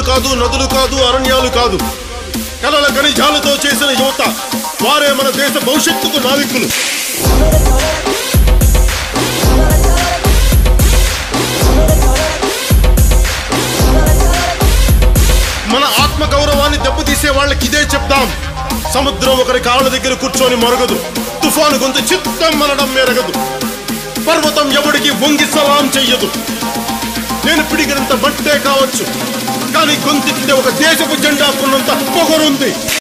కాదు నదులు కాదు అరణ్యాలు కాదు కలల ఖనిజాలతో చేసిన యువత వారే మన దేశ భవిష్యత్తుకు నావికులు మన ఆత్మ గౌరవాన్ని దెబ్బతీసే వాళ్ళకి ఇదే చెప్దాం సముద్రం ఒకరి కాళ్ళ దగ్గర కూర్చొని మరగదు తుఫాను గొంతు చిత్తం మనడం మెరగదు పర్వతం ఎవడికి వంగి సలాం చెయ్యదు నేను పిడిగినంత బట్టే కావచ్చు కానీ గొంతెత్తితే ఒక దేశపు జెండా కొన్నంత పొగరుంది